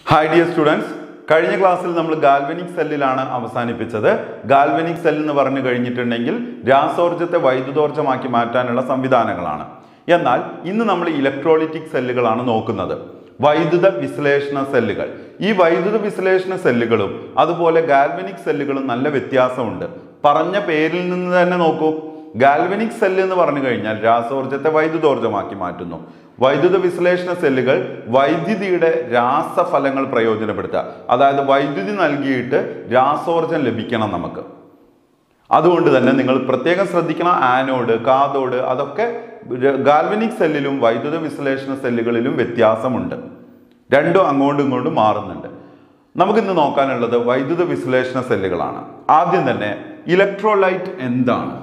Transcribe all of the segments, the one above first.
hi dear students കഴിഞ്ഞ ക്ലാസ്സിൽ നമ്മൾ ഗാൽവനിക് സെല്ലിലാണ് അവസാനിപ്പിച്ചത് ഗാൽവനിക് സെൽ എന്ന് പറഞ്ഞു കഴിഞ്ഞിട്ടുണ്ടെങ്കിൽ രാസോർജത്തെ വൈദ്യുതോർജ്ജമാക്കി മാറ്റാനുള്ള സംവിധാനങ്ങളാണ് എന്നാൽ ഇന്ന് നമ്മൾ ഇലക്ട്രോളിറ്റിക് സെല്ലുകളാണ് നോക്കുന്നത് വൈദ്യുത വിശ്ലേഷണ സെല്ലുകൾ ഈ വൈദ്യുത വിശ്ലേഷണ സെല്ലുകളും അതുപോലെ ഗാൽവനിക് സെല്ലുകളും നല്ല വ്യത്യാസമുണ്ട് പറഞ്ഞ പേരിൽ നിന്ന് തന്നെ നോക്കൂ ഗാൽവനിക് സെല്ല് എന്ന് പറഞ്ഞു കഴിഞ്ഞാൽ രാസോർജത്തെ വൈദ്യുതോർജ്ജമാക്കി മാറ്റുന്നു വൈദ്യുത വിശ്ലേഷണ സെല്ലുകൾ വൈദ്യുതിയുടെ രാസഫലങ്ങൾ പ്രയോജനപ്പെടുത്തുക അതായത് വൈദ്യുതി നൽകിയിട്ട് രാസോർജം ലഭിക്കണം നമുക്ക് അതുകൊണ്ട് തന്നെ നിങ്ങൾ പ്രത്യേകം ശ്രദ്ധിക്കണം ആനോഡ് കാതോഡ് അതൊക്കെ ഗാൽവനിക് സെല്ലിലും വൈദ്യുത വിശ്ലേഷണ സെല്ലുകളിലും വ്യത്യാസമുണ്ട് രണ്ടും അങ്ങോട്ടും ഇങ്ങോട്ടും മാറുന്നുണ്ട് നമുക്കിന്ന് നോക്കാനുള്ളത് വൈദ്യുത വിശ്ലേഷണ സെല്ലുകളാണ് ആദ്യം തന്നെ ഇലക്ട്രോലൈറ്റ് എന്താണ്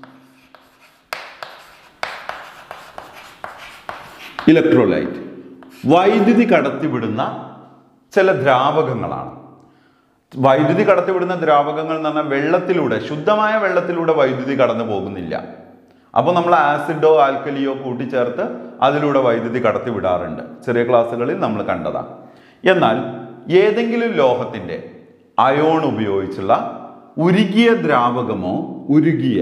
ഇലക്ട്രോലൈറ്റ് വൈദ്യുതി കടത്തിവിടുന്ന ചില ദ്രാവകങ്ങളാണ് വൈദ്യുതി കടത്തിവിടുന്ന ദ്രാവകങ്ങൾ എന്ന് പറഞ്ഞാൽ വെള്ളത്തിലൂടെ ശുദ്ധമായ വെള്ളത്തിലൂടെ വൈദ്യുതി കടന്നു പോകുന്നില്ല അപ്പോൾ നമ്മൾ ആസിഡോ ആൽക്കലിയോ കൂട്ടിച്ചേർത്ത് അതിലൂടെ വൈദ്യുതി കടത്തിവിടാറുണ്ട് ചെറിയ ക്ലാസ്സുകളിൽ നമ്മൾ കണ്ടതാണ് എന്നാൽ ഏതെങ്കിലും ലോഹത്തിൻ്റെ അയോൺ ഉപയോഗിച്ചുള്ള ഉരുകിയ ദ്രാവകമോ ഉരുകിയ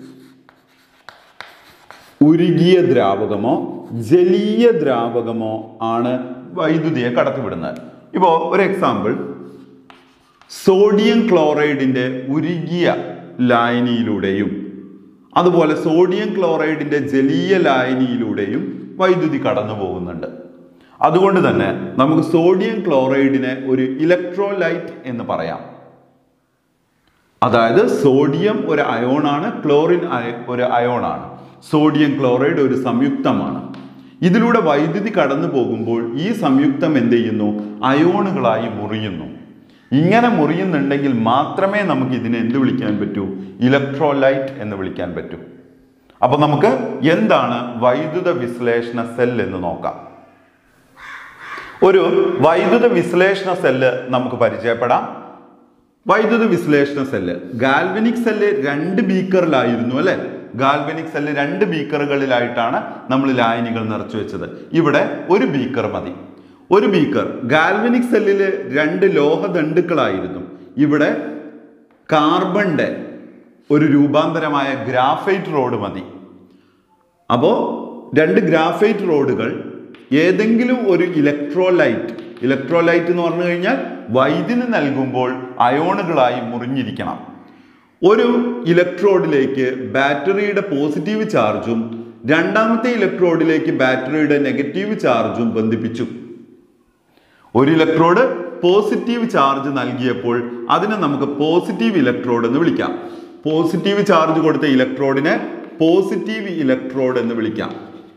ഉരുകിയ ദ്രാവകമോ ജലീയ ദ്രാവകമോ ആണ് വൈദ്യുതിയെ കടത്തിവിടുന്നത് ഇപ്പോൾ ഒരു എക്സാമ്പിൾ സോഡിയം ക്ലോറൈഡിന്റെ ഉരുകിയ ലായനിയിലൂടെയും അതുപോലെ സോഡിയം ക്ലോറൈഡിന്റെ ജലീയ ലായനിയിലൂടെയും വൈദ്യുതി കടന്നു പോകുന്നുണ്ട് അതുകൊണ്ട് തന്നെ നമുക്ക് സോഡിയം ക്ലോറൈഡിനെ ഒരു ഇലക്ട്രോലൈറ്റ് എന്ന് പറയാം അതായത് സോഡിയം ഒരു അയോണാണ് ക്ലോറിൻ അയ- ഒരു അയോണാണ് സോഡിയം ക്ലോറൈഡ് ഒരു സംയുക്തമാണ് ഇതിലൂടെ വൈദ്യുതി കടന്നു പോകുമ്പോൾ ഈ സംയുക്തം എന്ത് ചെയ്യുന്നു അയോണുകളായി മുറിയുന്നു ഇങ്ങനെ മുറിയുന്നുണ്ടെങ്കിൽ മാത്രമേ നമുക്ക് ഇതിനെ എന്ത് വിളിക്കാൻ പറ്റൂ ഇലക്ട്രോലൈറ്റ് എന്ന് വിളിക്കാൻ പറ്റൂ അപ്പൊ നമുക്ക് എന്താണ് വൈദ്യുത വിശ്ലേഷണ സെൽ എന്ന് നോക്കാം ഒരു വൈദ്യുത വിശ്ലേഷണ സെല്ല് നമുക്ക് പരിചയപ്പെടാം വൈദ്യുത വിശ്ലേഷണ സെല്ല് ഗാൽവനിക് സെല്ല് രണ്ട് ബീക്കറിലായിരുന്നു അല്ലെ ഗാൽവനിക് സെല്ല് രണ്ട് ബീക്കറുകളിലായിട്ടാണ് നമ്മൾ ലായനികൾ നിറച്ചു വെച്ചത് ഇവിടെ ഒരു ബീക്കർ മതി ഒരു ബീക്കർ ഗാൽവനിക് സെല്ലില് രണ്ട് ലോഹദണ്ഡുക്കളായിരുന്നു ഇവിടെ കാർബണിന്റെ ഒരു രൂപാന്തരമായ ഗ്രാഫൈറ്റ് റോഡ് മതി അപ്പോൾ രണ്ട് ഗ്രാഫൈറ്റ് റോഡുകൾ ഏതെങ്കിലും ഒരു ഇലക്ട്രോലൈറ്റ് ഇലക്ട്രോലൈറ്റ് എന്ന് പറഞ്ഞു കഴിഞ്ഞാൽ വൈദ്യുതി നൽകുമ്പോൾ അയോണുകളായി മുറിഞ്ഞിരിക്കണം ഒരു ഇലക്ട്രോഡിലേക്ക് ബാറ്ററിയുടെ പോസിറ്റീവ് ചാർജും രണ്ടാമത്തെ ഇലക്ട്രോഡിലേക്ക് ബാറ്ററിയുടെ നെഗറ്റീവ് ചാർജും ബന്ധിപ്പിച്ചു ഒരു ഇലക്ട്രോഡ് പോസിറ്റീവ് ചാർജ് നൽകിയപ്പോൾ അതിനെ നമുക്ക് പോസിറ്റീവ് ഇലക്ട്രോഡ് എന്ന് വിളിക്കാം പോസിറ്റീവ് ചാർജ് കൊടുത്ത ഇലക്ട്രോഡിനെ പോസിറ്റീവ് ഇലക്ട്രോഡ് എന്ന് വിളിക്കാം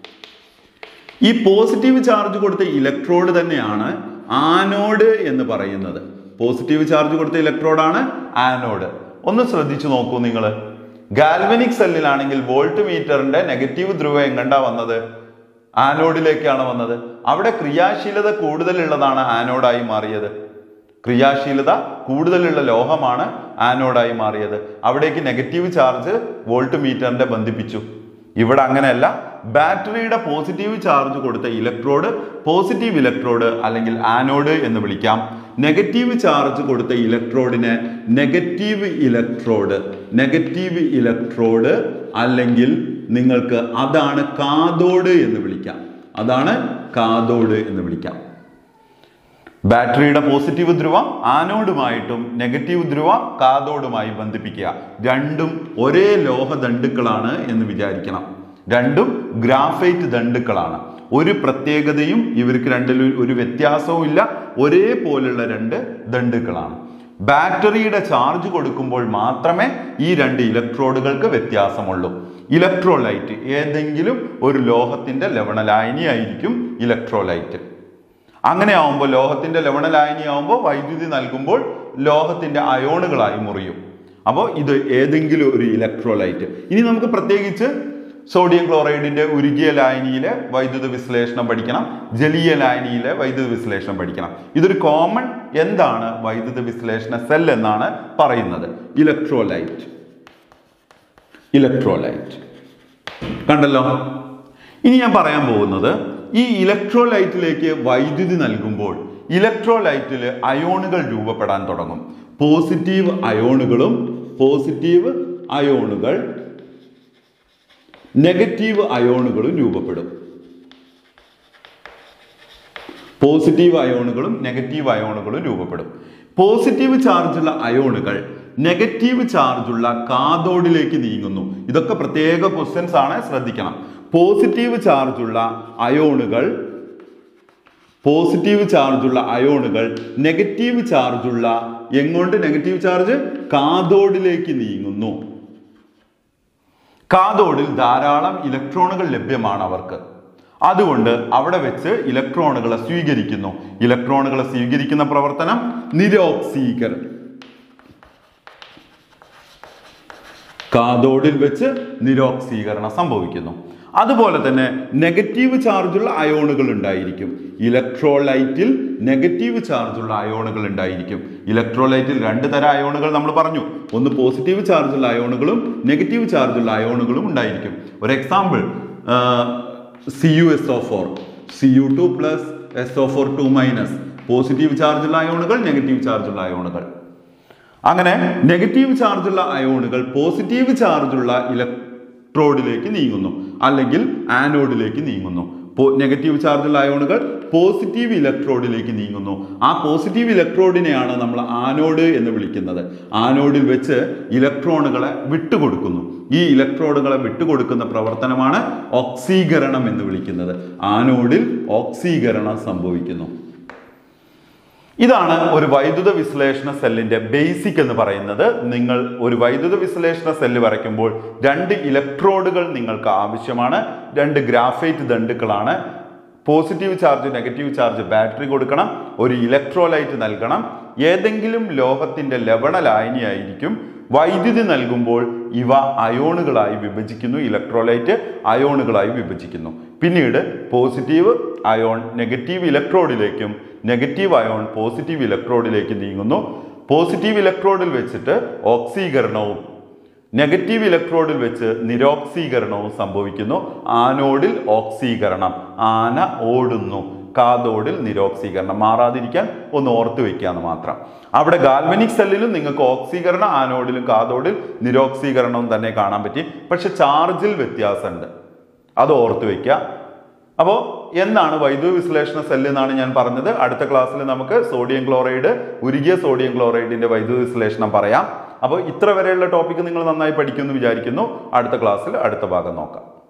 ഈ പോസിറ്റീവ് ചാർജ് കൊടുത്ത ഇലക്ട്രോഡ് തന്നെയാണ് ആനോഡ് എന്ന് പറയുന്നത് പോസിറ്റീവ് ചാർജ് കൊടുത്ത ഇലക്ട്രോഡാണ് ആനോഡ് ഒന്ന് ശ്രദ്ധിച്ചു നോക്കൂ നിങ്ങൾ ഗാൽവനിക് സെല്ലിലാണെങ്കിൽ വോൾട്ട് മീറ്ററിന്റെ നെഗറ്റീവ് ധ്രുവം എങ്ങണ്ടാ വന്നത് ആനോഡിലേക്കാണ് വന്നത് അവിടെ ക്രിയാശീലത കൂടുതലുള്ളതാണ് ആനോഡായി മാറിയത് ക്രിയാശീലത കൂടുതലുള്ള ലോഹമാണ് ആനോഡായി മാറിയത് അവിടേക്ക് നെഗറ്റീവ് ചാർജ് വോൾട്ട് മീറ്ററിന്റെ ബന്ധിപ്പിച്ചു ഇവിടെ അങ്ങനെയല്ല ബാറ്ററിയുടെ പോസിറ്റീവ് ചാർജ് കൊടുത്ത ഇലക്ട്രോഡ് പോസിറ്റീവ് ഇലക്ട്രോഡ് അല്ലെങ്കിൽ ആനോഡ് എന്ന് വിളിക്കാം നെഗറ്റീവ് ചാർജ് കൊടുത്ത ഇലക്ട്രോഡിനെ നെഗറ്റീവ് ഇലക്ട്രോഡ് നെഗറ്റീവ് ഇലക്ട്രോഡ് അല്ലെങ്കിൽ നിങ്ങൾക്ക് അതാണ് കാതോഡ് എന്ന് വിളിക്കാം അതാണ് കാതോഡ് എന്ന് വിളിക്കാം ബാറ്ററിയുടെ പോസിറ്റീവ് ധ്രുവം ആനോഡുമായിട്ടും നെഗറ്റീവ് ധ്രുവം കാതോഡുമായി ബന്ധിപ്പിക്കുക രണ്ടും ഒരേ ലോഹദണ്ഡുക്കളാണ് എന്ന് വിചാരിക്കണം രണ്ടും ഗ്രാഫൈറ്റ് ദണ്ഡുക്കളാണ് ഒരു പ്രത്യേകതയും ഇവർക്ക് രണ്ടിലും ഒരു വ്യത്യാസവും ഇല്ല ഒരേപോലുള്ള രണ്ട് ദണ്ഡുക്കളാണ് ബാറ്ററിയുടെ ചാർജ് കൊടുക്കുമ്പോൾ മാത്രമേ ഈ രണ്ട് ഇലക്ട്രോഡുകൾക്ക് വ്യത്യാസമുള്ളൂ ഇലക്ട്രോലൈറ്റ് ഏതെങ്കിലും ഒരു ലോഹത്തിന്റെ ലവണലായനി ആയിരിക്കും ഇലക്ട്രോലൈറ്റ് അങ്ങനെ ആവുമ്പോൾ ലോഹത്തിന്റെ ലവണലായനി ആവുമ്പോൾ വൈദ്യുതി നൽകുമ്പോൾ ലോഹത്തിന്റെ അയോണുകളായി മുറിയും അപ്പോൾ ഇത് ഏതെങ്കിലും ഒരു ഇലക്ട്രോലൈറ്റ് ഇനി നമുക്ക് പ്രത്യേകിച്ച് സോഡിയം ക്ലോറൈഡിന്റെ ഉരുകിയ ലായനിയിലെ വൈദ്യുത വിശ്ലേഷണം പഠിക്കണം ജലീയ ലായനിയിലെ വൈദ്യുത വിശ്ലേഷണം പഠിക്കണം ഇതൊരു കോമൺ എന്താണ് വൈദ്യുത വിശ്ലേഷണ സെൽ എന്നാണ് പറയുന്നത് ഇലക്ട്രോലൈറ്റ് ഇലക്ട്രോലൈറ്റ് കണ്ടല്ലോ ഇനി ഞാൻ പറയാൻ പോകുന്നത് ഈ ഇലക്ട്രോലൈറ്റിലേക്ക് വൈദ്യുതി നൽകുമ്പോൾ ഇലക്ട്രോലൈറ്റിൽ അയോണുകൾ രൂപപ്പെടാൻ തുടങ്ങും പോസിറ്റീവ് അയോണുകളും പോസിറ്റീവ് അയോണുകൾ നെഗറ്റീവ് അയോണുകളും രൂപപ്പെടും പോസിറ്റീവ് അയോണുകളും നെഗറ്റീവ് അയോണുകളും രൂപപ്പെടും പോസിറ്റീവ് ചാർജുള്ള അയോണുകൾ നെഗറ്റീവ് ചാർജുള്ള കാതോഡിലേക്ക് നീങ്ങുന്നു ഇതൊക്കെ പ്രത്യേക ക്വസ്റ്റ്യൻസ് ആണ് ശ്രദ്ധിക്കണം പോസിറ്റീവ് ചാർജുള്ള അയോണുകൾ പോസിറ്റീവ് ചാർജുള്ള അയോണുകൾ നെഗറ്റീവ് ചാർജുള്ള എങ്ങോട്ട് നെഗറ്റീവ് ചാർജ് കാതോഡിലേക്ക് നീങ്ങുന്നു കാതോഡിൽ ധാരാളം ഇലക്ട്രോണുകൾ ലഭ്യമാണ് അവർക്ക് അതുകൊണ്ട് അവിടെ വെച്ച് ഇലക്ട്രോണുകളെ സ്വീകരിക്കുന്നു ഇലക്ട്രോണുകളെ സ്വീകരിക്കുന്ന പ്രവർത്തനം നിരോക്സീകരണം കാതോഡിൽ വെച്ച് നിരോക്സീകരണം സംഭവിക്കുന്നു അതുപോലെ തന്നെ നെഗറ്റീവ് ചാർജുള്ള അയോണുകൾ ഉണ്ടായിരിക്കും ഇലക്ട്രോലൈറ്റിൽ നെഗറ്റീവ് ചാർജുള്ള അയോണുകൾ ഉണ്ടായിരിക്കും ഇലക്ട്രോലൈറ്റിൽ രണ്ട് തരം അയോണുകൾ നമ്മൾ പറഞ്ഞു ഒന്ന് പോസിറ്റീവ് ചാർജുള്ള അയോണുകളും നെഗറ്റീവ് ചാർജുള്ള അയോണുകളും ഉണ്ടായിരിക്കും ഒരു example C U S O four C U two plus S O four two minus positive ചാർജുള്ള അയോണുകൾ നെഗറ്റീവ് ചാർജുള്ള അയോണുകൾ അങ്ങനെ നെഗറ്റീവ് ചാർജുള്ള അയോണുകൾ പോസിറ്റീവ് ചാർജുള്ള ഇലക്ട്രോഡിലേക്ക് നീങ്ങുന്നു അല്ലെങ്കിൽ ആനോഡിലേക്ക് നീങ്ങുന്നു നെഗറ്റീവ് ചാർജുള്ള അയോണുകൾ പോസിറ്റീവ് ഇലക്ട്രോഡിലേക്ക് നീങ്ങുന്നു ആ പോസിറ്റീവ് ഇലക്ട്രോഡിനെയാണ് നമ്മൾ ആനോഡ് എന്ന് വിളിക്കുന്നത് ആനോഡിൽ വെച്ച് ഇലക്ട്രോണുകളെ വിട്ടുകൊടുക്കുന്നു ഈ ഇലക്ട്രോണുകളെ വിട്ടുകൊടുക്കുന്ന പ്രവർത്തനമാണ് ഓക്സീകരണം എന്ന് വിളിക്കുന്നത് ആനോഡിൽ ഓക്സീകരണം സംഭവിക്കുന്നു ഇതാണ് ഒരു വൈദ്യുത വിശ്ലേഷണ സെല്ലിന്റെ ബേസിക് എന്ന് പറയുന്നത് നിങ്ങൾ ഒരു വൈദ്യുത വിശ്ലേഷണ സെല്ല് വരയ്ക്കുമ്പോൾ രണ്ട് ഇലക്ട്രോഡുകൾ നിങ്ങൾക്ക് ആവശ്യമാണ് രണ്ട് ഗ്രാഫൈറ്റ് ദണ്ടുക്കളാണ് positive charge negative charge battery കൊടുക്കണം ഒരു ഇലക്ട്രോലൈറ്റ് നൽകണം ഏതെങ്കിലും ലോഹത്തിന്റെ ലവണ ലായനിയായിരിക്കും വൈദ്യുതി നൽകുമ്പോൾ ഇവ അയോണുകളായി വിഭജിക്കുന്നു ഇലക്ട്രോലൈറ്റ് അയോണുകളായി വിഭജിക്കുന്നു പിന്നീട് പോസിറ്റീവ് അയോൺ നെഗറ്റീവ് ഇലക്ട്രോഡിലേക്കും നെഗറ്റീവ് അയോൺ പോസിറ്റീവ് ഇലക്ട്രോഡിലേക്ക് നീങ്ങുന്നു പോസിറ്റീവ് ഇലക്ട്രോഡിൽ വെച്ചിട്ട് ഓക്സീകരണവും നെഗറ്റീവ് ഇലക്ട്രോഡിൽ വെച്ച് നിരോക്സീകരണവും സംഭവിക്കുന്നു ആനോഡിൽ ഓക്സീകരണം ആന ഓടുന്നു കാതോഡിൽ നിരോക്സീകരണം മാറാതിരിക്കാൻ ഒന്ന് ഓർത്ത് വെക്കാന്ന് മാത്രം അവിടെ ഗാൽവനിക് സെല്ലിലും നിങ്ങൾക്ക് ഓക്സീകരണം ആനോഡിലും കാതോഡിൽ നിരോക്സീകരണവും തന്നെ കാണാൻ പറ്റി പക്ഷെ ചാർജിൽ വ്യത്യാസമുണ്ട് അത് ഓർത്ത് വെക്കുക അപ്പോൾ എന്താണ് വൈദ്യുത വിശ്ലേഷണ സെല്ല് എന്നാണ് ഞാൻ പറഞ്ഞത് അടുത്ത ക്ലാസ്സിൽ നമുക്ക് സോഡിയം ക്ലോറൈഡ് ഉരുകിയ സോഡിയം ക്ലോറൈഡിന്റെ വൈദ്യുത വിശ്ലേഷണം പറയാം അപ്പോൾ ഇത്ര വരെയുള്ള ടോപ്പിക്ക് നിങ്ങൾ നന്നായി പഠിക്കുമെന്ന് വിചാരിക്കുന്നു അടുത്ത ക്ലാസ്സിൽ അടുത്ത ഭാഗം നോക്കാം